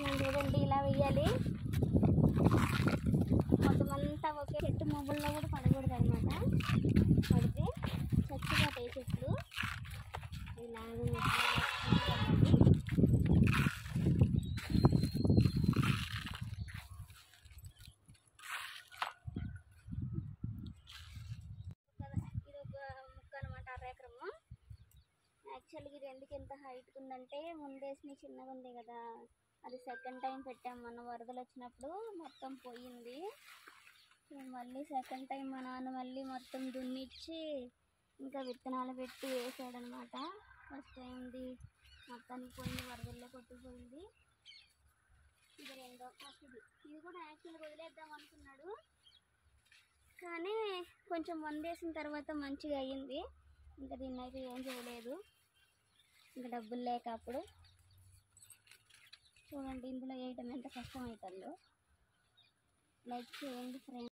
వేసినాం చూడండి ఇలా వేయాలి మొత్తం అంతా ఒకే చెట్టు మొబుల్లో కూడా పడకూడదు అనమాట పడితే చచ్చిపోతాయి చెట్లు ఇలాగే ఇది ఒక ముక్క అనమాట అర ఎకరము యాక్చువల్గా ఇది ఎందుకు ఇంత హైట్ ఉందంటే ముందేసిన చిన్నగా ఉంది కదా అది సెకండ్ టైం పెట్టాం మొన్న వరదలు వచ్చినప్పుడు మొత్తం పోయింది సో మళ్ళీ సెకండ్ టైం మా నాన్న మళ్ళీ మొత్తం దున్నిచ్చి ఇంకా విత్తనాలు పెట్టి వేసాడనమాట ఫస్ట్ టైంది మొత్తానికి పోయింది వరదల్లో కొట్టుకుపోయింది ఇది రెండో ఫస్ట్ ఇది ఇది కూడా యాక్చువల్గా వదిలేద్దాం అనుకున్నాడు కానీ కొంచెం వందేసిన తర్వాత మంచిగా అయ్యింది ఇంకా దీన్ని అయితే ఏం చేయలేదు ఇంకా డబ్బులు లేక అప్పుడు చూడండి ఇందులో వేయటం ఎంత కష్టం అవుతుందో లైక్ చేయండి ఫ్రెండ్స్